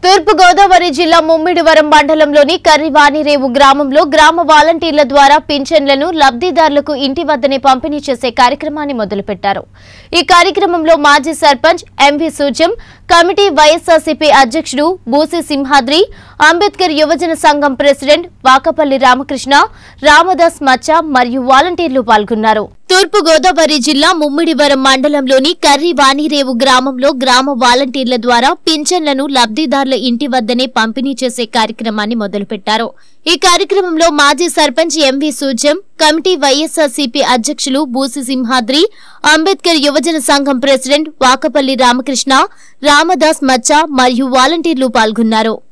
తూర్పు గోదావరి జిల్లా ముమ్మిడివరం మండలంలోని కర్రివాణిరేవు గ్రామంలో గ్రామ వాలంటీర్ల ద్వారా పింఛన్లను లబ్ధిదారులకు ఇంటి వద్దనే పంపిణీ చేసే కార్యక్రమాన్ని మొదలుపెట్టారు ఈ కార్యక్రమంలో మాజీ సర్పంచ్ ఎంవి సూజం కమిటీ వైఎస్ఆర్సీపీ అధ్యక్షుడు బూసి సింహాద్రి అంబేద్కర్ యువజన సంఘం ప్రెసిడెంట్ వాకపల్లి రామకృష్ణ రామదాస్ మచ్చ మరియు వాలంటీర్లు పాల్గొన్నారు తూర్పు గోదావరి జిల్లా ముమ్మిడివరం మండలంలోని కర్రి వాణిరేవు గ్రామంలో గ్రామ వాలంటీర్ల ద్వారా పింఛన్లను లబ్ధిదారుల ఇంటి వద్దనే పంపిణీ చేసే కార్యక్రమాన్ని మొదలుపెట్టారు ఈ కార్యక్రమంలో మాజీ సర్పంచ్ ఎంవి సూజం కమిటీ వైఎస్ఆర్సీపీ అధ్యక్షులు బూసి సింహాద్రి అంబేద్కర్ యువజన సంఘం ప్రెసిడెంట్ వాకపల్లి రామకృష్ణ రామదాస్ మచ్చ మరియు వాలంటీర్లు పాల్గొన్నారు